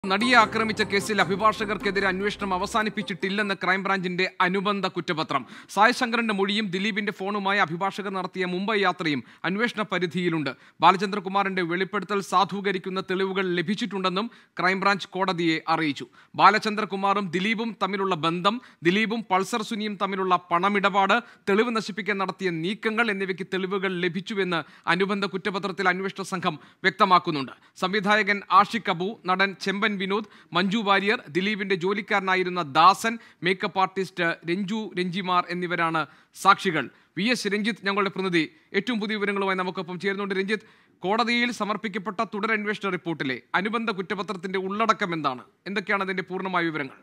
നടിയെ ആക്രമിച്ച കേസിൽ അഭിഭാഷകർക്കെതിരെ അന്വേഷണം അവസാനിപ്പിച്ചിട്ടില്ലെന്ന് ക്രൈംബ്രാഞ്ചിന്റെ അനുബന്ധ കുറ്റപത്രം സായ് ശങ്കറിന്റെ മൊഴിയും ദിലീപിന്റെ ഫോണുമായി അഭിഭാഷകർ നടത്തിയ മുംബൈ യാത്രയും അന്വേഷണ പരിധിയിലുണ്ട് ബാലചന്ദ്രകുമാറിന്റെ വെളിപ്പെടുത്തൽ സാധൂകരിക്കുന്ന തെളിവുകൾ ലഭിച്ചിട്ടുണ്ടെന്നും ക്രൈംബ്രാഞ്ച് കോടതിയെ അറിയിച്ചു ബാലചന്ദ്രകുമാറും ദിലീപും തമ്മിലുള്ള ബന്ധം ദിലീപും പൾസർ സുനിയും തമ്മിലുള്ള പണമിടപാട് തെളിവ് നശിപ്പിക്കാൻ നടത്തിയ നീക്കങ്ങൾ എന്നിവയ്ക്ക് തെളിവുകൾ ലഭിച്ചുവെന്ന് അനുബന്ധ കുറ്റപത്രത്തിൽ അന്വേഷണ സംഘം വ്യക്തമാക്കുന്നുണ്ട് സംവിധായകൻ ആഷിഖ് അബു നടൻ ചെമ്പൻ വിനോദ് മഞ്ജു വാര്യർ ദിലീപിന്റെ ജോലിക്കാരനായിരുന്ന ദാസൻ മേക്കപ്പ് ആർട്ടിസ്റ്റ് രഞ്ജു രഞ്ജിമാർ എന്നിവരാണ് സാക്ഷികൾ വി എസ് രഞ്ജിത്ത് ഞങ്ങളുടെ പ്രതിനിധി ഏറ്റവും പുതിയ വിവരങ്ങളുമായി നമുക്കൊപ്പം ചേരുന്നുണ്ട് രഞ്ജിത്ത് കോടതിയിൽ സമർപ്പിക്കപ്പെട്ട തുടരന്വേഷണ റിപ്പോർട്ടിലെ അനുബന്ധ കുറ്റപത്രത്തിന്റെ ഉള്ളടക്കം എന്താണ് എന്തൊക്കെയാണ് അതിന്റെ പൂർണ്ണമായ വിവരങ്ങൾ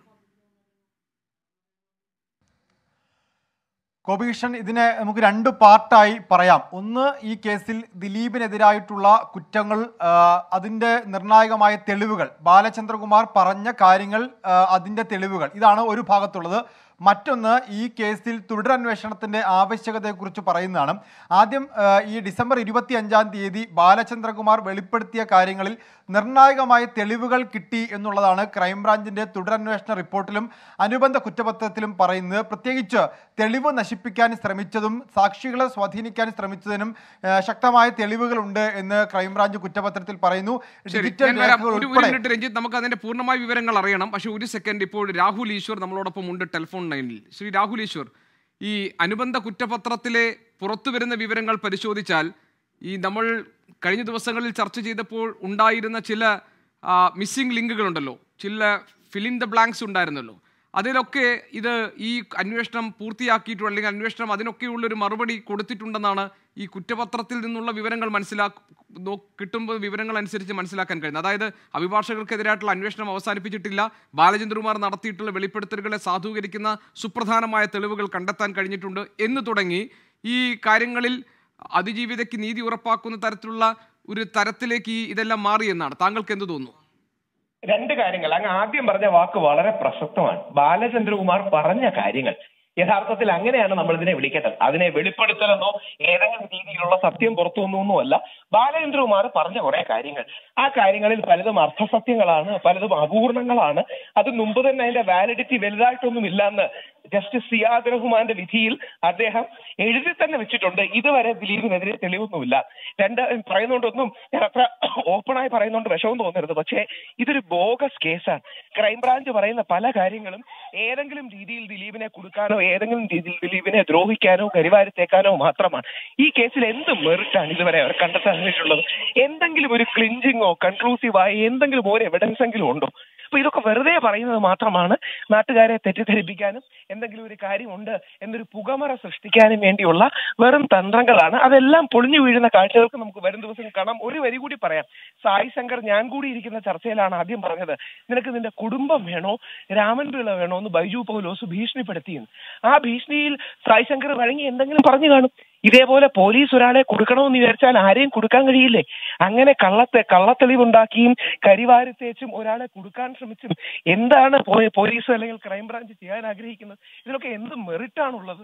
കൊബീഷൻ ഇതിനെ നമുക്ക് രണ്ട് പാർട്ടായി പറയാം ഒന്ന് ഈ കേസിൽ ദിലീപിനെതിരായിട്ടുള്ള കുറ്റങ്ങൾ ആ, അതിന്റെ നിർണായകമായ തെളിവുകൾ ബാലചന്ദ്രകുമാർ പറഞ്ഞ കാര്യങ്ങൾ ആ, അതിന്റെ തെളിവുകൾ ഇതാണ് ഒരു ഭാഗത്തുള്ളത് മറ്റൊന്ന് ഈ കേസിൽ തുടരന്വേഷണത്തിന്റെ ആവശ്യകതയെക്കുറിച്ച് പറയുന്നതാണ് ആദ്യം ആ, ഈ ഡിസംബർ ഇരുപത്തി അഞ്ചാം തീയതി ബാലചന്ദ്രകുമാർ വെളിപ്പെടുത്തിയ കാര്യങ്ങളിൽ നിർണായകമായ തെളിവുകൾ കിട്ടി എന്നുള്ളതാണ് ക്രൈംബ്രാഞ്ചിന്റെ തുടരന്വേഷണ റിപ്പോർട്ടിലും അനുബന്ധ കുറ്റപത്രത്തിലും പറയുന്നത് പ്രത്യേകിച്ച് തെളിവ് നശിപ്പിക്കാൻ ശ്രമിച്ചതും സാക്ഷികളെ സ്വാധീനിക്കാൻ ശ്രമിച്ചതിനും ആ, ശക്തമായ തെളിവുകളുണ്ട് എന്ന് ക്രൈംബ്രാഞ്ച് കുറ്റപത്രത്തിൽ പറയുന്നു ശരി ഡിജിറ്റൽ ഞാൻ വരാം. രേഖകൾ ഒരു ഒരു ഉൾപ്പെടെ മിനിറ്റ് രഞ്ജിത്ത് നമുക്ക് അതിന്റെ പൂർണ്ണമായ വിവരങ്ങൾ അറിയണം പക്ഷേ ഒരു സെക്കൻഡ് ഇപ്പോൾ രാഹുൽ ഈശ്വർ നമ്മളോടൊപ്പം ഉണ്ട് ടെലിഫോൺ ലൈനിൽ ശ്രീ രാഹുൽ ഈശ്വർ ഈ അനുബന്ധ കുറ്റപത്രത്തിലെ പുറത്തു വരുന്ന വിവരങ്ങൾ പരിശോധിച്ചാൽ ഈ നമ്മൾ കഴിഞ്ഞ ദിവസങ്ങളിൽ ചർച്ച ചെയ്തപ്പോൾ ഉണ്ടായിരുന്ന ചില മിസ്സിംഗ് ലിങ്കുകളുണ്ടല്ലോ ചില ഫിലിൻ ദ ബ്ലാങ്ക്സ് ഉണ്ടായിരുന്നല്ലോ അതിലൊക്കെ ഇത് ഈ അന്വേഷണം പൂർത്തിയാക്കിയിട്ടുള്ള അല്ലെങ്കിൽ അന്വേഷണം അതിനൊക്കെയുള്ള ഒരു മറുപടി കൊടുത്തിട്ടുണ്ടെന്നാണ് ഈ കുറ്റപത്രത്തിൽ നിന്നുള്ള വിവരങ്ങൾ മനസ്സിലാ കിട്ടുമ്പോൾ വിവരങ്ങൾ അനുസരിച്ച് മനസ്സിലാക്കാൻ കഴിയുന്നത് അതായത് അഭിഭാഷകർക്കെതിരായിട്ടുള്ള അന്വേഷണം അവസാനിപ്പിച്ചിട്ടില്ല ബാലചന്ദ്രകുമാർ നടത്തിയിട്ടുള്ള വെളിപ്പെടുത്തലുകളെ സാധൂകരിക്കുന്ന സുപ്രധാനമായ തെളിവുകൾ കണ്ടെത്താൻ കഴിഞ്ഞിട്ടുണ്ട് എന്ന് തുടങ്ങി ഈ കാര്യങ്ങളിൽ അതിജീവിതയ്ക്ക് നീതി ഉറപ്പാക്കുന്ന തരത്തിലുള്ള ഒരു തരത്തിലേക്ക് ഈ ഇതെല്ലാം മാറിയെന്നാണ് താങ്കൾക്ക് എന്ത് തോന്നുന്നു രണ്ട് കാര്യങ്ങൾ അങ്ങ് ആദ്യം പറഞ്ഞ വാക്ക് വളരെ പ്രസക്തമാണ് ബാലചന്ദ്രകുമാർ പറഞ്ഞ കാര്യങ്ങൾ യഥാർത്ഥത്തിൽ അങ്ങനെയാണ് നമ്മൾ ഇതിനെ വിളിക്കേണ്ടത് അതിനെ വെളിപ്പെടുത്തലെന്നോ ഏതെങ്കിലും രീതിയിലുള്ള സത്യം പുറത്തു വന്നൊന്നുമല്ല ബാലചന്ദ്രകുമാർ പറഞ്ഞ കുറെ കാര്യങ്ങൾ ആ കാര്യങ്ങളിൽ പലതും അർത്ഥസത്യങ്ങളാണ് പലതും അപൂർണങ്ങളാണ് അത് മുമ്പ് തന്നെ അതിന്റെ വാലിഡിറ്റി വലുതായിട്ടൊന്നും ഇല്ലെന്ന് ജസ്റ്റിസ് സിയാദ് റഹ്മാന്റെ വിധിയിൽ അദ്ദേഹം എഴുതി തന്നെ വെച്ചിട്ടുണ്ട് ഇതുവരെ ദിലീപിനെതിരെ തെളിവൊന്നുമില്ല രണ്ട് പറയുന്നോണ്ടൊന്നും ഞാൻ അത്ര ഓപ്പണായി പറയുന്നോണ്ട് വിഷമം തോന്നരുത് പക്ഷേ ഇതൊരു ബോഗസ് കേസാണ് ക്രൈംബ്രാഞ്ച് പറയുന്ന പല കാര്യങ്ങളും ഏതെങ്കിലും രീതിയിൽ ദിലീപിനെ കൊടുക്കാനോ ഏതെങ്കിലും രീതിയിൽ ദിലീപിനെ ദ്രോഹിക്കാനോ കരിവാരിത്തേക്കാനോ മാത്രമാണ് ഈ കേസിൽ എന്ത് മെറിറ്റാണ് ഇതുവരെ അവർ കണ്ടെത്താൻ കഴിഞ്ഞിട്ടുള്ളത് എന്തെങ്കിലും ഒരു ക്ലിഞ്ചിങ്ങോ കൺക്ലൂസീവായ എന്തെങ്കിലും ഒരു എവിഡൻസ് എങ്കിലും ഉണ്ടോ അപ്പൊ ഇതൊക്കെ വെറുതെ പറയുന്നത് മാത്രമാണ് നാട്ടുകാരെ തെറ്റിദ്ധരിപ്പിക്കാനും എന്തെങ്കിലും ഒരു കാര്യമുണ്ട് എന്നൊരു പുകമറ സൃഷ്ടിക്കാനും വേണ്ടിയുള്ള വെറും തന്ത്രങ്ങളാണ് അതെല്ലാം പൊളിഞ്ഞു വീഴുന്ന കാഴ്ചകൾക്ക് നമുക്ക് വരും ദിവസം കാണാം ഒരു വരി കൂടി പറയാം സായി ശങ്കർ ഞാൻ കൂടി ഇരിക്കുന്ന ചർച്ചയിലാണ് ആദ്യം പറഞ്ഞത് നിനക്ക് നിന്റെ കുടുംബം വേണോ രാമൻ പിള്ള വേണോ എന്ന് ബൈജു പൗലോസ് ഭീഷണിപ്പെടുത്തിയെന്ന് ആ ഭീഷണിയിൽ സായി ശങ്കർ വഴങ്ങി എന്തെങ്കിലും പറഞ്ഞു കാണും ഇതേപോലെ പോലീസ് ഒരാളെ കൊടുക്കണമെന്ന് വിചാരിച്ചാൽ ആരെയും കൊടുക്കാൻ കഴിയില്ലേ അങ്ങനെ കള്ളത്തെ കള്ളത്തെളിവുണ്ടാക്കിയും കരിവാരി തേച്ചും ഒരാളെ കൊടുക്കാൻ ശ്രമിച്ചും എന്താണ് പോ- പോലീസ് അല്ലെങ്കിൽ ക്രൈംബ്രാഞ്ച് ചെയ്യാൻ ആഗ്രഹിക്കുന്നത് ഇതിലൊക്കെ എന്ത് മെറിറ്റാണുള്ളത്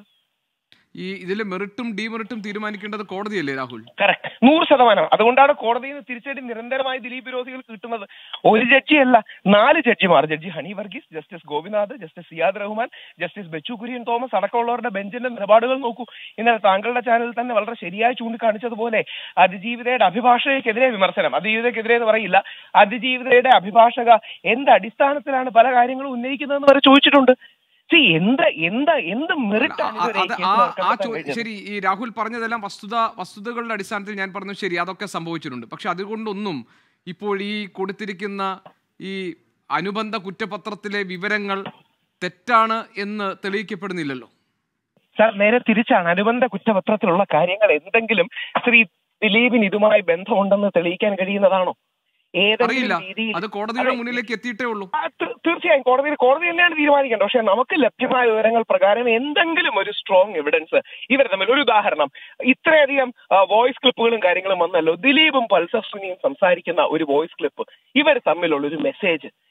ഈ ഇതിൽ മെറിറ്റും ഡീമെറിറ്റും തീരുമാനിക്കേണ്ടത് കോടതിയല്ലേ രാഹുൽ കറക്റ്റ് നൂറ് ശതമാനം അതുകൊണ്ടാണ് കോടതിയിൽ നിന്ന് തിരിച്ചടി നിരന്തരമായി ദിലീപ് വിരോധികൾ കിട്ടുന്നത് ഒരു ജഡ്ജിയല്ല നാല് ജഡ്ജിമാർ judge Honey Varghese justice Gopinath justice Ziyad Rahman justice Bechu Kurian Thomas അടക്കമുള്ളവരുടെ ബെഞ്ചിന്റെ നിലപാടുകൾ നോക്കൂ ഇന്നലെ താങ്കളുടെ ചാനലിൽ തന്നെ വളരെ ശരിയായി ചൂണ്ടിക്കാണിച്ചതുപോലെ അതിജീവിതയുടെ അഭിഭാഷകയ്ക്കെതിരെ വിമർശനം അതിജീവിതയ്ക്കെതിരെ എന്ന് പറയില്ല അതിജീവിതയുടെ അഭിഭാഷക എന്ത് അടിസ്ഥാനത്തിലാണ് പല കാര്യങ്ങളും ഉന്നയിക്കുന്നതെന്ന് വരെ ചോദിച്ചിട്ടുണ്ട് See, എന്ത് എന്ത് എന്ത് മെറിറ്റാണ് ആ- ഇതുവരെ ഈ അത് കേസിൽ ആ അവർക്ക് ആ കണ്ടെത്താൻ ചോ- കഴിഞ്ഞത്? ശരി ഈ രാഹുൽ പറഞ്ഞതെല്ലാം വസ്തുത വസ്തുതകളുടെ അടിസ്ഥാനത്തിൽ ഞാൻ പറഞ്ഞു ശരി അതൊക്കെ സംഭവിച്ചിട്ടുണ്ട് പക്ഷെ അതുകൊണ്ടൊന്നും ഇപ്പോൾ ഈ കൊടുത്തിരിക്കുന്ന ഈ അനുബന്ധ കുറ്റപത്രത്തിലെ വിവരങ്ങൾ തെറ്റാണ് എന്ന് തെളിയിക്കപ്പെടുന്നില്ലല്ലോ സാർ നേരെ തിരിച്ചാണ് അനുബന്ധ കുറ്റപത്രത്തിലുള്ള കാര്യങ്ങൾ എന്തെങ്കിലും ശ്രീ ദിലീപിന് ഇതുമായി ബന്ധമുണ്ടെന്ന് തെളിയിക്കാൻ കഴിയുന്നതാണോ അറിയില്ല ഏതെങ്കിലും രീതിയിൽ അത് കോടതിയുടെ അതെ, മുന്നിലേക്ക് എത്തിയിട്ടേ ഉള്ളൂ ആ, തീ- തീർച്ചയായും കോടതി കോടതി തന്നെയാണ് തീരുമാനിക്കേണ്ടത് പക്ഷെ നമുക്ക് ലഭ്യമായ വിവരങ്ങൾ പ്രകാരം എന്തെങ്കിലും ഒരു സ്ട്രോങ് എവിഡൻസ് ഇവർ തമ്മിൽ ഒരു ഉദാഹരണം ഇത്രയധികം വോയിസ് ക്ലിപ്പുകളും കാര്യങ്ങളും വന്നല്ലോ ദിലീപും പൾസർ സുനിയും സംസാരിക്കുന്ന ഒരു വോയിസ് ക്ലിപ്പ് ഇവർ തമ്മിലുള്ള ഒരു മെസ്സേജ്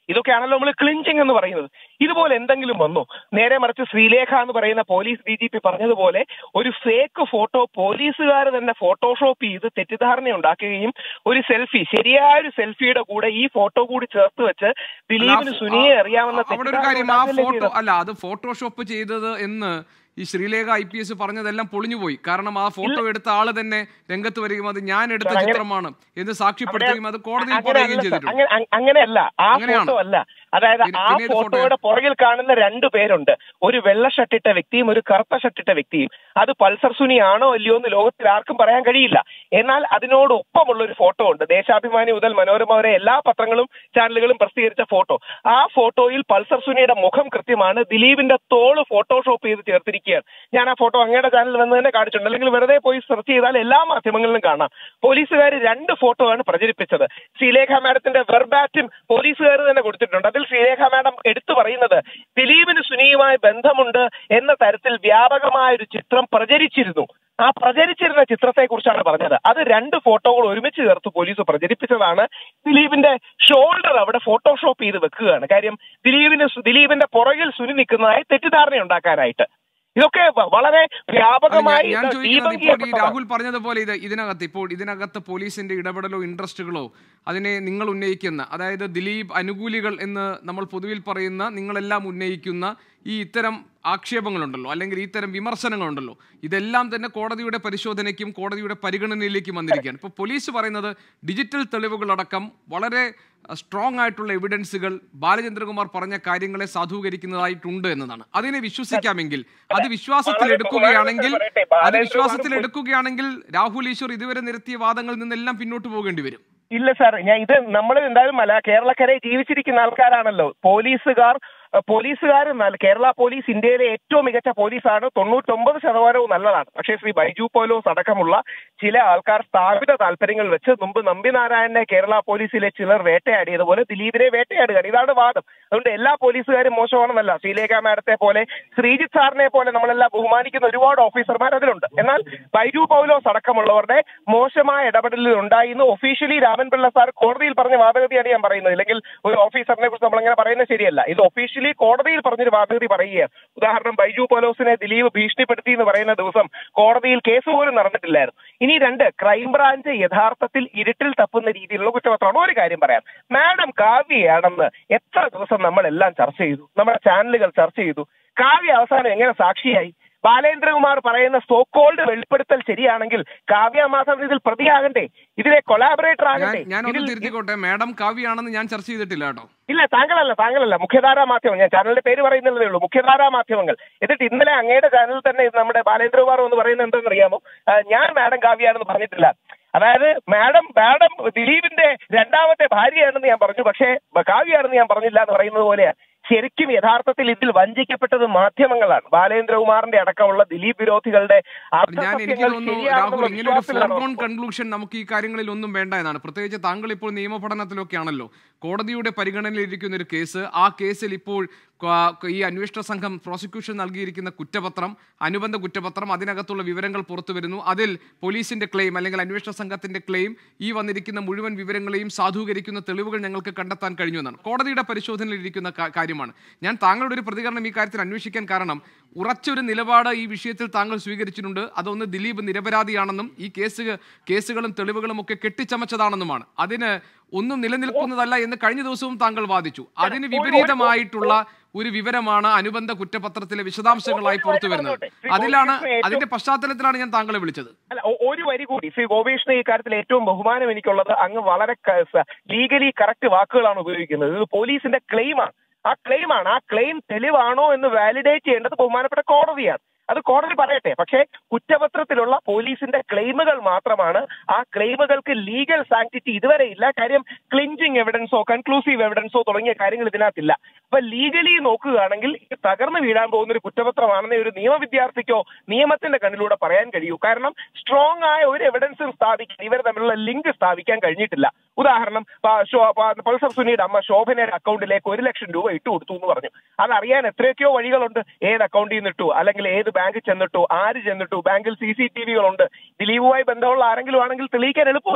ഇതൊക്കെയാണല്ലോ നമ്മൾ ക്ലിഞ്ചിങ് എന്ന് പറയുന്നത് ഇതുപോലെ എന്തെങ്കിലും വന്നോ നേരെ മറിച്ച് ശ്രീലേഖ എന്ന് പറയുന്ന പോലീസ് ഡി ജി പി പറഞ്ഞതുപോലെ ഒരു ഫേക്ക് ഫോട്ടോ പോലീസുകാർ തന്നെ ഫോട്ടോഷോപ്പ് ചെയ്ത് തെറ്റിദ്ധാരണ ഉണ്ടാക്കുകയും ഒരു സെൽഫി ശരിയായ ഒരു സെൽഫിയുടെ കൂടെ ഈ ഫോട്ടോ കൂടി ചേർത്ത് വെച്ച് ദിലീപിന് സുനിയെ അറിയാവുന്ന അവിടെ ഒരു കാര്യം ആ ഫോട്ടോ അല്ല അത് ഫോട്ടോഷോപ്പ് ചെയ്തത് എന്ന് ഈ ശ്രീലേഖ ഐ പി എസ് പറഞ്ഞതെല്ലാം പൊളിഞ്ഞുപോയി കാരണം ആ ഫോട്ടോ എടുത്ത ആള് തന്നെ രംഗത്ത് വരികയും അത് ഞാൻ എടുത്ത അങ്ങനെ- ചിത്രമാണ് എന്ന് സാക്ഷ്യപ്പെടുത്തുകയും അത് കോടതിയിൽ അങ്ങനെ പറയുകയും അല്ല സർ. ചെയ്തിട്ടുണ്ട് അങ്ങനെ അ- അങ്ങനെയല്ല ആ അങ്ങനെയാണ്. ഫോട്ടോ അല്ല അതായത് പിന്നെ- ആ പിന്നെ ഏത് ഫോട്ടോയുടെ പുറകിൽ കാണുന്ന രണ്ടു പേരുണ്ട് ഒരു വെള്ള ഷർട്ടിട്ട വ്യക്തിയും ഒരു കറുത്ത ഷർട്ടിട്ട വ്യക്തിയും അത് പൾസർ സുനി ആണോ അല്ലയോ എന്ന് ലോകത്തിൽ ആർക്കും പറയാൻ കഴിയില്ല എന്നാൽ അതിനോടൊപ്പമുള്ള ഒരു ഫോട്ടോ ഉണ്ട് ദേശാഭിമാനി മുതൽ മനോരമ വരെ എല്ലാ പത്രങ്ങളും ചാനലുകളും പ്രസിദ്ധീകരിച്ച ഫോട്ടോ ആ ഫോട്ടോയിൽ പൾസർ സുനിയുടെ മുഖം കൃത്യമാണ് ദിലീപിന്റെ തോള് ഫോട്ടോഷോപ്പ് ചെയ്ത് ചേർത്തിരിക്കുകയാണ് ഞാൻ ആ ഫോട്ടോ അങ്ങയുടെ ചാനലിൽ വന്ന് തന്നെ കാണിച്ചിട്ടുണ്ട് അല്ലെങ്കിൽ വെറുതെ പോയി സെർച്ച് ചെയ്താൽ എല്ലാ മാധ്യമങ്ങളിലും കാണാം പോലീസുകാർ രണ്ട് ഫോട്ടോ ആണ് പ്രചരിപ്പിച്ചത് ശ്രീലേഖ മാഡത്തിന്റെ വെർബാറ്റും പോലീസുകാർ തന്നെ കൊടുത്തിട്ടുണ്ട് അതിൽ ശ്രീലേഖ മാഡം എടുത്തു പറയുന്നത് ദിലീപിന് സുനിയുമായി ബന്ധമുണ്ട് എന്ന തരത്തിൽ വ്യാപകമായ ഒരു ചിത്രം പ്രചരിച്ചിരുന്നു ആ പ്രചരിച്ചിരുന്ന ചിത്രത്തെ കുറിച്ചാണ് പറഞ്ഞത് അത് രണ്ട് ഫോട്ടോകൾ ഒരുമിച്ച് ചേർത്ത് പോലീസ് പ്രചരിപ്പിച്ചതാണ് ദിലീപിന്റെ ഷോൾഡർ അവിടെ ഫോട്ടോഷോപ്പ് ചെയ്ത് വെക്കുകയാണ് കാര്യം ദിലീപിന് സു- ദിലീപിന്റെ പുറകിൽ സുനി നിൽക്കുന്നതായി തെറ്റിദ്ധാരണ ഉണ്ടാക്കാനായിട്ട് ഇതൊക്കെ വ- വളരെ അല്ല, വ്യാപകമായി ഞാൻ- ഞാൻ ഇത് ചോദിക്കുന്നത് ഇപ്പോൾ ഈ ദീപങ്കീയപ്പെട്ടതാണ്. രാഹുൽ പറഞ്ഞതുപോലെ ഇത് ഇതിനകത്ത് ഇപ്പോൾ ഇതിനകത്ത് പോലീസിന്റെ ഇടപെടലോ ഇൻട്രസ്റ്റുകളോ അതിനെ നിങ്ങൾ ഉന്നയിക്കുന്ന അതായത് ദിലീപ് അനുകൂലികൾ എന്ന് നമ്മൾ പൊതുവിൽ പറയുന്ന നിങ്ങളെല്ലാം ഉന്നയിക്കുന്ന ഈ ഇത്തരം ആക്ഷേപങ്ങളുണ്ടല്ലോ അല്ലെങ്കിൽ ഇത്തരം വിമർശനങ്ങളുണ്ടല്ലോ ഇതെല്ലാം തന്നെ കോടതിയുടെ പരിശോധനയ്ക്കും കോടതിയുടെ പരിഗണനയിലേക്കും വന്നിരിക്കുകയാണ് ഇപ്പോൾ പോലീസ് പറയുന്നത് ഡിജിറ്റൽ തെളിവുകളടക്കം വളരെ സ്ട്രോങ് ആയിട്ടുള്ള എവിഡൻസുകൾ ബാലചന്ദ്രകുമാർ പറഞ്ഞ കാര്യങ്ങളെ സാധൂകരിക്കുന്നതായിട്ടുണ്ട് എന്നതാണ് അതിനെ വിശ്വസിക്കാമെങ്കിൽ അത് വിശ്വാസത്തിൽ വളരെ എടുക്കുകയാണെങ്കിൽ ബഹുമാനപ്പെട്ട പറയട്ടെ, അത് ബാലചന്ദ്രകുമാർ വിശ്വാസത്തിൽ എടുക്കുകയാണെങ്കിൽ രാഹുൽ ഈശ്വർ ഇതുവരെ നിരത്തിയ വാദങ്ങളിൽ നിന്നെല്ലാം പിന്നോട്ട് പോകേണ്ടി വരും ഇല്ല സാർ ഞാൻ ഇത് നമ്മൾ എന്തായാലും മല കേരളക്കരയിൽ ജീവിച്ചിരിക്കുന്ന ആൾക്കാരാണല്ലോ പോലീസുകാർ അഹ് പോലീസുകാർ നല്ല കേരള പോലീസ് ഇന്ത്യയിലെ ഏറ്റവും മികച്ച പോലീസാണ് തൊണ്ണൂറ്റൊമ്പത് ശതമാനവും നല്ലതാണ് പക്ഷേ ശ്രീ ബൈജു പോലോസ് അടക്കമുള്ള ചില ആൾക്കാർ സ്ഥാപിത താല്പര്യങ്ങൾ വെച്ച് മുമ്പ് നമ്പിനാരായണനെ കേരള പോലീസിലെ ചിലർ വേട്ടയാടിയതുപോലെ ദിലീപിനെ വേട്ടയാടുകയാണ് ഇതാണ് വാദം അതുകൊണ്ട് എല്ലാ പോലീസുകാരും മോശമാണെന്നല്ല ശ്രീലേഖ മാഡത്തെ പോലെ ശ്രീജിത്ത് സാറിനെ പോലെ നമ്മളെല്ലാം ബഹുമാനിക്കുന്ന ഒരുപാട് ഓഫീസർമാർ അതിലുണ്ട് എന്നാൽ ബൈജു പൗലോസ് അടക്കമുള്ളവരുടെ മോശമായ ഇടപെടലിൽ ഉണ്ടായിരുന്നു ഒഫീഷ്യലി രാമൻപിള്ള സാർ കോടതിയിൽ പറഞ്ഞ വാദഗതിയാണ് ഞാൻ പറയുന്നത് ഇല്ലെങ്കിൽ ഒരു ഓഫീസറിനെ കുറിച്ച് നമ്മളങ്ങനെ പറയുന്നത് ശരിയല്ല ഇത് ഒഫീഷ്യലി കോടതിയിൽ പറഞ്ഞൊരു വാദഗതി പറയുകയാണ് ഉദാഹരണം ബൈജു പൗലോസിനെ ദിലീപ് ഭീഷണിപ്പെടുത്തി എന്ന് പറയുന്ന ദിവസം കോടതിയിൽ കേസ് പോലും നടന്നിട്ടില്ലായിരുന്നു ഇനി രണ്ട് ക്രൈംബ്രാഞ്ച് യഥാർത്ഥത്തിൽ ഇരുട്ടിൽ തപ്പുന്ന രീതിയിലുള്ള കുറ്റപത്രമാണ് ഒരു കാര്യം പറയാം മാഡം കാവ്യയാണെന്ന് എത്ര ദിവസം നമ്മളെല്ലാം ചർച്ച ചെയ്തു നമ്മുടെ ചാനലുകൾ ചർച്ച ചെയ്തു കാവ്യ അവസാനം എങ്ങനെ സാക്ഷിയായി ബാലേന്ദ്രകുമാർ പറയുന്ന സോക്കോൾഡ് വെളിപ്പെടുത്തൽ ശരിയാണെങ്കിൽ കാവ്യ മാധവൻ ഇതിൽ പ്രതിയാകണ്ടേ ഇതിലെ കൊളാബറേറ്റർ ഞാൻ ആകണ്ടേ ഞാനൊന്ന് ഇതിൽ തിരുത്തിക്കോട്ടെ മാഡം കാവ്യാണെന്ന് ഞാൻ ചർച്ച ചെയ്തിട്ടില്ല കേട്ടോ ഇല്ല താങ്കളല്ല താങ്കളല്ല മുഖ്യധാരാ മാധ്യമം ഞാൻ ചാനലിന്റെ പേര് പറയുന്നതേ ഉള്ളൂ മുഖ്യധാരാ മാധ്യമങ്ങൾ എന്നിട്ട് ഇന്നലെ അങ്ങയുടെ ചാനലിൽ തന്നെ ഇത് നമ്മുടെ ബാലേന്ദ്രകുമാർ എന്ന് പറയുന്നത് എന്തെന്ന് അറിയാമോ ആ, ഞാൻ മാഡം കാവ്യാണെന്ന് പറഞ്ഞിട്ടില്ല അതായത് മാഡം മാഡം ദിലീപിന്റെ രണ്ടാമത്തെ ഭാര്യയാണെന്ന് ഞാൻ പറഞ്ഞു പക്ഷേ കാവ്യാണെന്ന് ഞാൻ പറഞ്ഞില്ല എന്ന് പറയുന്നത് പോലെയാണ് ശരിക്കും യഥാർത്ഥത്തിൽ ഇതിൽ വഞ്ചിക്കപ്പെട്ടത് മാധ്യമങ്ങളാണ് ബാലേന്ദ്രകുമാറിന്റെ അടക്കമുള്ള ദിലീപ് വിരോധികളുടെ ഞാൻ എനിക്ക് അർത്ഥസത്യങ്ങൾ തോന്നുന്നു ശരിയാണെന്നുള്ള രാഹുൽ ഇങ്ങനെ ഒരു വിശ്വാസത്തിലാണ് ഫോർഗോൺ കൺക്ലൂഷൻ നമുക്ക് ഈ കാര്യങ്ങളിൽ ഒന്നും വേണ്ട എന്നാണ് പ്രത്യേകിച്ച് താങ്കൾ ഇപ്പോൾ നിയമപഠനത്തിലൊക്കെ ആണല്ലോ കോടതിയുടെ പരിഗണനയിലിരിക്കുന്ന ഒരു കേസ് ആ കേസിൽ ഇപ്പോൾ ക- ഈ അന്വേഷണ സംഘം പ്രോസിക്യൂഷൻ നൽകിയിരിക്കുന്ന കുറ്റപത്രം അനുബന്ധ കുറ്റപത്രം അതിനകത്തുള്ള വിവരങ്ങൾ പുറത്തു വരുന്നു അതിൽ പോലീസിന്റെ ക്ലെയിം അല്ലെങ്കിൽ അന്വേഷണ സംഘത്തിന്റെ ക്ലെയിം ഈ വന്നിരിക്കുന്ന മുഴുവൻ വിവരങ്ങളെയും സാധൂകരിക്കുന്ന തെളിവുകൾ ഞങ്ങൾക്ക് കണ്ടെത്താൻ കഴിഞ്ഞു എന്നാണ് കോടതിയുടെ പരിശോധനയിലിരിക്കുന്ന കാ- കാര്യമാണ് ഞാൻ താങ്കളുടെ ഒരു പ്രതികരണം ഈ കാര്യത്തിൽ അന്വേഷിക്കാൻ കാരണം ഉറച്ചൊരു നിലപാട് ഈ വിഷയത്തിൽ താങ്കൾ സ്വീകരിച്ചിട്ടുണ്ട് അതൊന്ന് ദിലീപ് നിരപരാധിയാണെന്നും ഈ കേസ് കേസുകളും തെളിവുകളും ഒക്കെ കെട്ടിച്ചമച്ചതാണെന്നുമാണ് അതിന് ഒന്നും നിലനിൽക്കുന്നതല്ല എന്ന് കഴിഞ്ഞ ദിവസവും താങ്കൾ വാദിച്ചു അതിന് വിപരീതമായിട്ടുള്ള ഒരു വിവരമാണ് അനുബന്ധ കുറ്റപത്രത്തിലെ വിശദാംശങ്ങളായി പുറത്തു വരുന്നത് അതിലാണ് അതിന്റെ പശ്ചാത്തലത്തിലാണ് ഞാൻ താങ്കളെ വിളിച്ചത് അല്ല ഒ- ഒരു വരി കൂടി ശ്രീ ഗോപീഷ്ണ ഈ കാര്യത്തിൽ ഏറ്റവും ബഹുമാനം എനിക്കുള്ളത് അങ്ങ് വളരെ ലീഗലി കറക്റ്റ് വാക്കുകളാണ് ഉപയോഗിക്കുന്നത് ഇത് പോലീസിന്റെ ക്ലെയിമാണ് ആ ക്ലെയിമാണ് ആ ക്ലെയിം തെളിവാണോ എന്ന് വാലിഡേറ്റ് ചെയ്യേണ്ടത് ബഹുമാനപ്പെട്ട കോടതിയാണ് അത് കോടതി പറയട്ടെ പക്ഷേ കുറ്റപത്രത്തിലുള്ള പോലീസിന്റെ ക്ലെയിമുകൾ മാത്രമാണ് ആ ക്ലെയിമുകൾക്ക് ലീഗൽ സാങ്ക്ടിറ്റി ഇതുവരെ ഇല്ല കാര്യം ക്ലിഞ്ചിങ് എവിഡൻസോ കൺക്ലൂസീവ് എവിഡൻസോ തുടങ്ങിയ കാര്യങ്ങൾ ഇതിനകത്തില്ല അപ്പൊ ലീഗലി നോക്കുകയാണെങ്കിൽ ഇത് തകർന്നു വീഴാൻ പോകുന്ന ഒരു കുറ്റപത്രമാണെന്ന് ഒരു നിയമ വിദ്യാർത്ഥിക്കോ നിയമത്തിന്റെ കണ്ണിലൂടെ പറയാൻ കഴിയൂ കാരണം സ്ട്രോങ് ആയ ഒരു എവിഡൻസും സ്ഥാപിക്കാൻ ഇവർ തമ്മിലുള്ള ലിങ്ക് സ്ഥാപിക്കാൻ കഴിഞ്ഞിട്ടില്ല ഉദാഹരണം പ- ശോ- പ- പൾസർ സുനിയുടെ അമ്മ ശോഭനയുടെ അക്കൗണ്ടിലേക്ക് ഒരു ലക്ഷം രൂപ ഇട്ട് കൊടുത്തു എന്ന് പറഞ്ഞു അതറിയാൻ എത്രയൊക്കെയോ വഴികളുണ്ട് ഏത് അക്കൗണ്ടിൽ നിന്ന് ഇട്ടു അല്ലെങ്കിൽ ഏത് ബാങ്കിൽ ചെന്നിട്ടു ആര് ചെന്നിട്ടു ബാങ്കിൽ സി സി ടി വികളുണ്ട് ദിലീപുമായി ബന്ധമുള്ള ആരെങ്കിലും ആണെങ്കിൽ തെളിയിക്കാൻ എളുപ്പമല്ലേ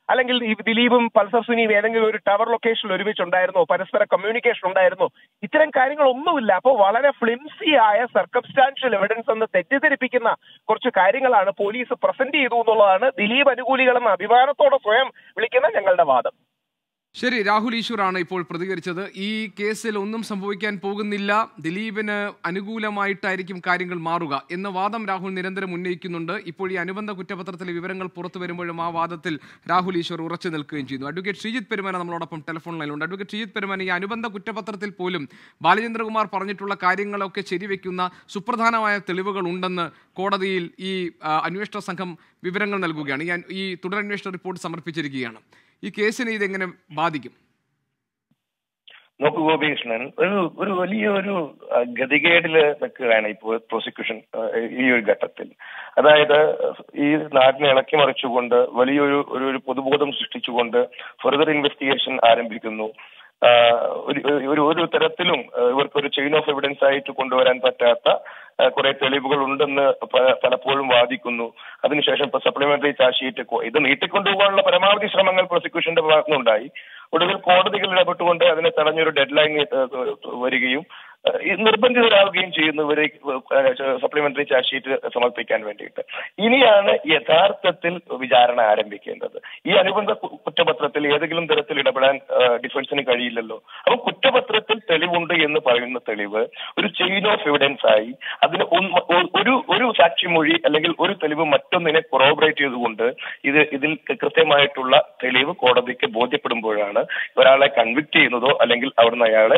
അല്ലെങ്കിൽ ഈ ദിലീപും പൾസർ സുനിയും ഏതെങ്കിലും ഒരു ടവർ ലൊക്കേഷനിൽ ഒരുമിച്ചുണ്ടായിരുന്നോ പരസ്പര കമ്മ്യൂണിക്കേഷൻ ഉണ്ടായിരുന്നോ ഇത്തരം കാര്യങ്ങളൊന്നുമില്ല അപ്പോൾ വളരെ ഫ്ലിംസി ആയ സർക്കംസ്റ്റാൻഷ്യൽ എവിഡൻസ് എന്ന് തെറ്റിദ്ധരിപ്പിക്കുന്ന കുറച്ച് കാര്യങ്ങളാണ് പോലീസ് പ്രസന്റ് ചെയ്തു എന്നുള്ളതാണ് ദിലീപ് അനുകൂലികളെന്ന് അഭിമാനത്തോടെ സ്വയം വിളിക്കുന്ന ഞങ്ങളുടെ വാദം ശരി രാഹുൽ ഈശ്വറാണ് ഇപ്പോൾ പ്രതികരിച്ചത് ഈ കേസിൽ ഒന്നും സംഭവിക്കാൻ പോകുന്നില്ല ദിലീപിന് അനുകൂലമായിട്ടായിരിക്കും കാര്യങ്ങൾ മാറുക എന്ന വാദം രാഹുൽ നിരന്തരം ഉന്നയിക്കുന്നുണ്ട് ഇപ്പോൾ ഈ അനുബന്ധ കുറ്റപത്രത്തിലെ വിവരങ്ങൾ പുറത്തു വരുമ്പോഴും ആ വാദത്തിൽ രാഹുൽ ഈശ്വർ ഉറച്ചു നിൽക്കുകയും ചെയ്യുന്നു അഡ്വക്കേറ്റ് ശ്രീജിത്ത് പെരുമാന നമ്മളോടൊപ്പം ടെലിഫോൺ ലൈനിലുണ്ട് അഡ്വക്കേറ്റ് ശ്രീജിത്ത് പെരുമാന ഈ അനുബന്ധ കുറ്റപത്രത്തിൽ പോലും ബാലചന്ദ്രകുമാർ പറഞ്ഞിട്ടുള്ള കാര്യങ്ങളൊക്കെ ശരിവെക്കുന്ന സുപ്രധാനമായ തെളിവുകൾ ഉണ്ടെന്ന് കോടതിയിൽ ഈ ആ, അന്വേഷണ സംഘം വിവരങ്ങൾ നൽകുകയാണ് ഈ അൻ- ഈ തുടരന്വേഷണ റിപ്പോർട്ട് സമർപ്പിച്ചിരിക്കുകയാണ് ഈ കേസിനെ ഇതെങ്ങനെ ബാധിക്കും നോക്കൂ ഗോപികൃഷ്ണൻ ഒരു ഒരു വലിയ ഒരു ആ, ഗതികേടില് നിൽക്കുകയാണ് ഇപ്പോൾ പ്രോസിക്യൂഷൻ ആ, ഈ ഒരു ഘട്ടത്തിൽ അതായത് ഈ നാടിനെ ഇളക്കി മറിച്ചുകൊണ്ട് വലിയൊരു ഒരു ഒരു പൊതുബോധം സൃഷ്ടിച്ചുകൊണ്ട് ഫർദർ ഇൻവെസ്റ്റിഗേഷൻ ആരംഭിക്കുന്നു ആ, ഒരു ഒരു ഒരു തരത്തിലും ആ, ഇവർക്കൊരു ചെയിൻ ഓഫ് എവിഡൻസ് ആയിട്ട് കൊണ്ടുവരാൻ പറ്റാത്ത ആ, കുറെ തെളിവുകൾ ഉണ്ടെന്ന് പ- പലപ്പോഴും വാദിക്കുന്നു അതിനുശേഷം ഇപ്പൊ സപ്ലിമെന്ററി ചാർജ് ഷീറ്റ് കൊ- ഇത് നീട്ടിക്കൊണ്ടുപോകാനുള്ള പരമാവധി ശ്രമങ്ങൾ പ്രോസിക്യൂഷന്റെ ഭാഗത്തുനിന്നുണ്ടായി ഒടുവിൽ കോടതികൾ ഇടപെട്ടുകൊണ്ട് അതിനെ തടഞ്ഞൊരു ഡെഡ് ലൈൻ വരികയും ഏഹ്, ഈ നിർബന്ധിതരാവുകയും ചെയ്യുന്നു ഇവരെ സപ്ലിമെന്ററി ചാർജ് ഷീറ്റ് സമർപ്പിക്കാൻ വേണ്ടിയിട്ട് ഇനിയാണ് യഥാർത്ഥത്തിൽ വിചാരണ ആരംഭിക്കേണ്ടത് ഈ അനുബന്ധ കു- കുറ്റപത്രത്തിൽ ഏതെങ്കിലും തരത്തിൽ ഇടപെടാൻ ഏഹ്, ഡിഫൻസിന് കഴിയില്ലല്ലോ അപ്പൊ കുറ്റപത്രത്തിൽ തെളിവുണ്ട് എന്ന് പറയുന്ന തെളിവ് ഒരു ചെയിൻ ഓഫ് എവിഡൻസ് ആയി അതിന് ഒന്ന് ഒ- ഒരു ഒരു സാക്ഷിമൊഴി അല്ലെങ്കിൽ ഒരു തെളിവ് മറ്റൊന്നിനെ കൊറോബറേറ്റ് ചെയ്തുകൊണ്ട് ഇത് ഇതിൽ കൃത്യമായിട്ടുള്ള തെളിവ് കോടതിക്ക് ബോധ്യപ്പെടുമ്പോഴാണ് ഒരാളെ കൺവിക്ട് ചെയ്യുന്നതോ അല്ലെങ്കിൽ അവിടുന്ന് അയാളെ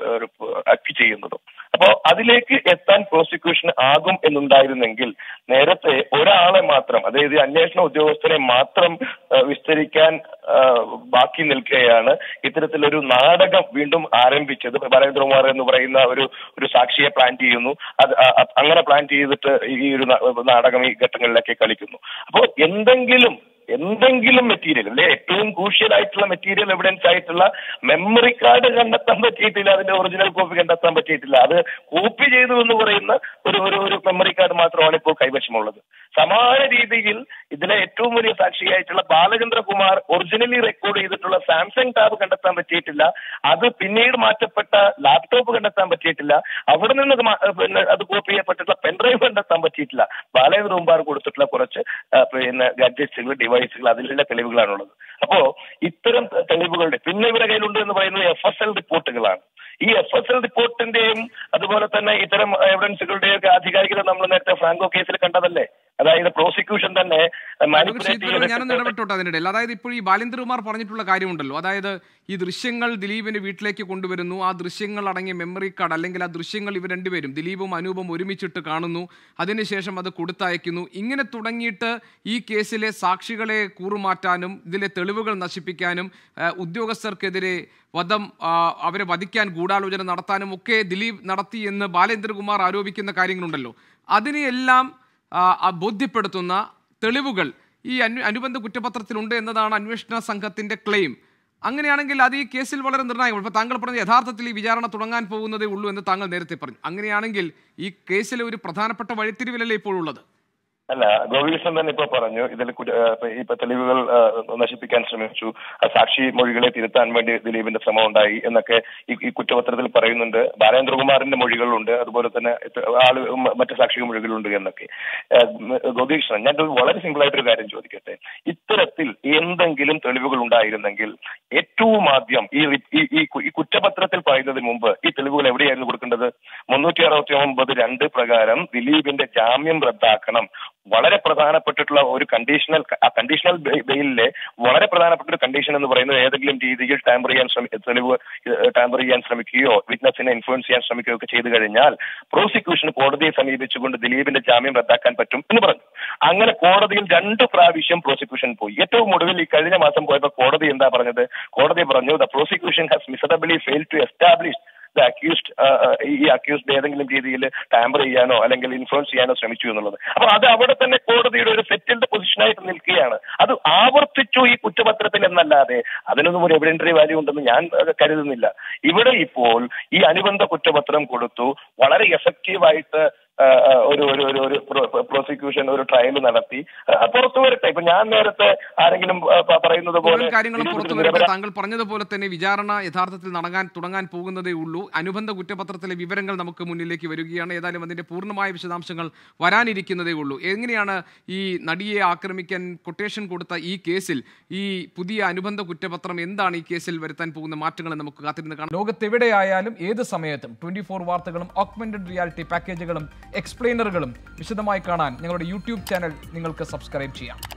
അക്ട് ചെയ്യുന്നതോ അപ്പോ അതിലേക്ക് എത്താൻ പ്രോസിക്യൂഷൻ ആകും എന്നുണ്ടായിരുന്നെങ്കിൽ നേരത്തെ ഒരാളെ മാത്രം അതായത് ഈ അന്വേഷണ ഉദ്യോഗസ്ഥനെ മാത്രം ആ, വിസ്തരിക്കാൻ ആ, ബാക്കി നിൽക്കുകയാണ് ഇത്തരത്തിലൊരു നാടകം വീണ്ടും ആരംഭിച്ചത് ബാലേന്ദ്രകുമാർ എന്ന് പറയുന്ന ഒരു ഒരു സാക്ഷിയെ പ്ലാൻ ചെയ്യുന്നു അത് ആ- ആ- അങ്ങനെ പ്ലാൻ ചെയ്തിട്ട് ഈ ഒരു നാ- നാടകം ഈ ഘട്ടങ്ങളിലൊക്കെ കളിക്കുന്നു അപ്പോൾ എന്തെങ്കിലും എന്തെങ്കിലും മെറ്റീരിയൽ അല്ലെ ഏറ്റവും ക്രൂഷ്യൽ ആയിട്ടുള്ള മെറ്റീരിയൽ എവിഡൻസ് ആയിട്ടുള്ള മെമ്മറി കാർഡ് കണ്ടെത്താൻ പറ്റിയിട്ടില്ല അതിന്റെ ഒറിജിനൽ കോപ്പി കണ്ടെത്താൻ പറ്റിയിട്ടില്ല അത് കോപ്പി ചെയ്തു എന്ന് പറയുന്ന ഒരു ഒരു ഒരു മെമ്മറി കാർഡ് മാത്രമാണ് ഇപ്പോൾ കൈവശമുള്ളത് സമാന രീതിയിൽ ഇതിലെ ഏറ്റവും വലിയ സാക്ഷിയായിട്ടുള്ള ബാലചന്ദ്രകുമാർ ഒറിജിനലി റെക്കോർഡ് ചെയ്തിട്ടുള്ള സാംസങ് ടാബ് കണ്ടെത്താൻ പറ്റിയിട്ടില്ല അത് പിന്നീട് മാറ്റപ്പെട്ട ലാപ്ടോപ്പ് കണ്ടെത്താൻ പറ്റിയിട്ടില്ല അവിടെ നിന്ന് അത് മാ- പിന്നെ അത് കോപ്പി ചെയ്യപ്പെട്ടിട്ടുള്ള പെൻഡ്രൈവ് കണ്ടെത്താൻ പറ്റിയിട്ടില്ല ബാലചന്ദ്രകുമാർ കൊടുത്തിട്ടുള്ള കുറച്ച് ആ, പിന്നെ ഗാഡ്ജറ്റ്സുകൾ ഡിവൈസുകൾ അതിലുള്ള തെളിവുകളാണുള്ളത് അപ്പോ ഇത്തരം തെ- തെളിവുകളുടെ പിന്നെ ഇവരുടെ കയ്യിലുണ്ട് എന്ന് പറയുന്നത് എഫ് എസ് എൽ റിപ്പോർട്ടുകളാണ് ഈ എഫ് എസ് എൽ റിപ്പോർട്ടിന്റെയും അതുപോലെ തന്നെ ഇത്തരം എവിഡൻസുകളുടെയും ഒക്കെ ആധികാരികത നമ്മൾ നേരത്തെ ഫ്രാങ്കോ കേസിൽ കണ്ടതല്ലേ അതായത് പ്രോസിക്യൂഷൻ തന്നെ അഡ്വക്കേറ്റ് manipulate ശ്രീധരൻ ഞാനൊന്ന് ചെയ്തിട്ട് ഇടപെട്ടോട്ടെ അതിനിടയിൽ അതായത് ഇപ്പോൾ ഈ ബാലേന്ദ്രകുമാർ പറഞ്ഞിട്ടുള്ള കാര്യമുണ്ടല്ലോ അതായത് ഈ ദൃശ്യങ്ങൾ ദിലീപിന് വീട്ടിലേക്ക് കൊണ്ടുവരുന്നു ആ ദൃശ്യങ്ങൾ അടങ്ങിയ മെമ്മറി കാർഡ് അല്ലെങ്കിൽ ആ ദൃശ്യങ്ങൾ ഇവർ രണ്ടുപേരും ദിലീപും അനൂപും ഒരുമിച്ചിട്ട് കാണുന്നു അതിനുശേഷം അത് കൊടുത്തയക്കുന്നു ഇങ്ങനെ തുടങ്ങിയിട്ട് ഈ കേസിലെ സാക്ഷികളെ കൂറുമാറ്റാനും ഇതിലെ തെളിവുകൾ നശിപ്പിക്കാനും ആ, ഉദ്യോഗസ്ഥർക്കെതിരെ വധം ആ, അവരെ വധിക്കാൻ ഗൂഢാലോചന നടത്താനും ഒക്കെ ദിലീപ് നടത്തി എന്ന് ബാലേന്ദ്രകുമാർ ആരോപിക്കുന്ന കാര്യങ്ങളുണ്ടല്ലോ അതിനെയെല്ലാം ആ, ആ ബോധ്യപ്പെടുത്തുന്ന തെളിവുകൾ ഈ അനു അനുബന്ധ കുറ്റപത്രത്തിലുണ്ട് എന്നതാണ് അന്വേഷണ സംഘത്തിന്റെ ക്ലെയിം അങ്ങനെയാണെങ്കിൽ അത് ഈ കേസിൽ വളരെ നിർണായകമാണ് ഇപ്പോൾ താങ്കൾ പറഞ്ഞ യഥാർത്ഥത്തിൽ ഈ വിചാരണ തുടങ്ങാൻ പോകുന്നതേ ഉള്ളൂ എന്ന് താങ്കൾ നേരത്തെ പറഞ്ഞു അങ്ങനെയാണെങ്കിൽ ഈ കേസിലെ ഒരു പ്രധാനപ്പെട്ട വഴിത്തിരിവിലല്ലേ ഇപ്പോഴുള്ളത് അല്ല ഗോപികൃഷ്ണൻ തന്നെ ഇപ്പൊ പറഞ്ഞു ഇതിൽ കുറ്റ- ആ, ഇപ്പൊ ഇപ്പൊ തെളിവുകൾ ആ, നശിപ്പിക്കാൻ ശ്രമിച്ചു ആ സാക്ഷി മൊഴികളെ തിരുത്താൻ വേണ്ടി ദിലീപിന്റെ ശ്രമം ഉണ്ടായി എന്നൊക്കെ ഈ ഈ കുറ്റപത്രത്തിൽ പറയുന്നുണ്ട് ബാലേന്ദ്രകുമാറിന്റെ മൊഴികളുണ്ട് അതുപോലെ തന്നെ ഇത് ആള് മ- മറ്റ് സാക്ഷി മൊഴികളുണ്ട് എന്നൊക്കെ ആ, ഉം, ഗോപികൃഷ്ണൻ ഞാൻ ഒരു വളരെ സിമ്പിൾ ആയിട്ടൊരു കാര്യം ചോദിക്കട്ടെ ഇത്തരത്തിൽ എന്തെങ്കിലും തെളിവുകൾ ഉണ്ടായിരുന്നെങ്കിൽ ഏറ്റവും ആദ്യം ഈ റി- ഈ- ഈ കു- ഈ കുറ്റപത്രത്തിൽ പറയുന്നതിന് മുമ്പ് ഈ തെളിവുകൾ എവിടെയായിരുന്നു കൊടുക്കേണ്ടത് മുന്നൂറ്റി അറുപത്തി ഒമ്പത് രണ്ട് പ്രകാരം ദിലീപിന്റെ ജാമ്യം റദ്ദാക്കണം വളരെ പ്രധാനപ്പെട്ടിട്ടുള്ള ഒരു കണ്ടീഷണൽ ആ കണ്ടീഷണൽ ബെയിലിലെ വളരെ പ്രധാനപ്പെട്ട ഒരു കണ്ടീഷൻ എന്ന് പറയുന്നത് ഏതെങ്കിലും രീതിയിൽ ടാമ്പർ ചെയ്യാൻ ശ്രമി തെളിവ് ടാമ്പർ ചെയ്യാൻ ശ്രമിക്കുകയോ വിറ്റ്നസിനെ ഇൻഫ്ലുവൻസ് ചെയ്യാൻ ശ്രമിക്കുകയോ ഒക്കെ ചെയ്തു കഴിഞ്ഞാൽ പ്രോസിക്യൂഷൻ കോടതിയെ സമീപിച്ചുകൊണ്ട് ദിലീപിന്റെ ജാമ്യം റദ്ദാക്കാൻ പറ്റും എന്ന് പറഞ്ഞു അങ്ങനെ കോടതിയിൽ രണ്ട് പ്രാവശ്യം പ്രോസിക്യൂഷൻ പോയി ഏറ്റവും ഒടുവിൽ ഈ കഴിഞ്ഞ മാസം പോയപ്പോൾ കോടതി എന്താ പറഞ്ഞത് കോടതി പറഞ്ഞു the prosecution has miserably fail to establish the accused ഈ അക്യൂസ്ഡ് ഏതെങ്കിലും രീതിയിൽ ടാമ്പർ ചെയ്യാനോ അല്ലെങ്കിൽ ഇൻഫ്ലുവൻസ് ചെയ്യാനോ ശ്രമിച്ചു എന്നുള്ളത് അപ്പൊ അത് അവിടെ തന്നെ കോടതിയുടെ ഒരു സെറ്റിൽഡ് പൊസിഷനായിട്ട് നിൽക്കുകയാണ് അത് ആവർത്തിച്ചു ഈ കുറ്റപത്രത്തിൽ എന്നല്ലാതെ അതിനൊന്നും ഒരു എവിഡൻറ്ററി വാല്യൂ ഉണ്ടെന്ന് ഞാൻ അത് കരുതുന്നില്ല ഇവിടെ ഇപ്പോൾ ഈ അനുബന്ധ കുറ്റപത്രം കൊടുത്തു വളരെ എഫക്റ്റീവായിട്ട് ആ, ആ, ഒരു ഒരു ഒരു ഒരു പ്രോസിക്യൂഷൻ ഒരു ട്രയൽ നടത്തി ആ, പുറത്തു വരട്ടെ ഇപ്പൊ ഞാൻ നേരത്തെ ആരെങ്കിലും ആ, പ- പറയുന്നത് പോലെ മുഴുവൻ കാര്യങ്ങളും ഈ പുറത്തു നിരപരാ- വരട്ടെ താങ്കൾ പറഞ്ഞതുപോലെ തന്നെ വിചാരണ യഥാർത്ഥത്തിൽ നടങ്ങാൻ തുടങ്ങാൻ പോകുന്നതേ ഉള്ളൂ അനുബന്ധ കുറ്റപത്രത്തിലെ വിവരങ്ങൾ നമുക്ക് മുന്നിലേക്ക് വരികയാണ് ഏതായാലും അതിന്റെ പൂർണ്ണമായ വിശദാംശങ്ങൾ വരാനിരിക്കുന്നതേ ഉള്ളൂ എങ്ങനെയാണ് ഈ നടിയെ ആക്രമിക്കാൻ കൊട്ടേഷൻ കൊടുത്ത ഈ കേസിൽ ഈ പുതിയ അനുബന്ധ കുറ്റപത്രം എന്താണ് ഈ കേസിൽ വരുത്താൻ പോകുന്ന മാറ്റങ്ങൾ നമുക്ക് കാത്തിരുന്ന് കാണാം ലോകത്തെവിടെയായാലും ഏത് സമയത്തും ട്വന്റി ഫോർ വാർത്തകളും ഓഗ്മെന്റഡ് റിയാലിറ്റി പാക്കേജുകളും എക്സ്പ്ലെയിനറുകളും വിശദമായി കാണാൻ ഞങ്ങളുടെ യൂട്യൂബ് ചാനൽ നിങ്ങൾക്ക് സബ്സ്ക്രൈബ് ചെയ്യാം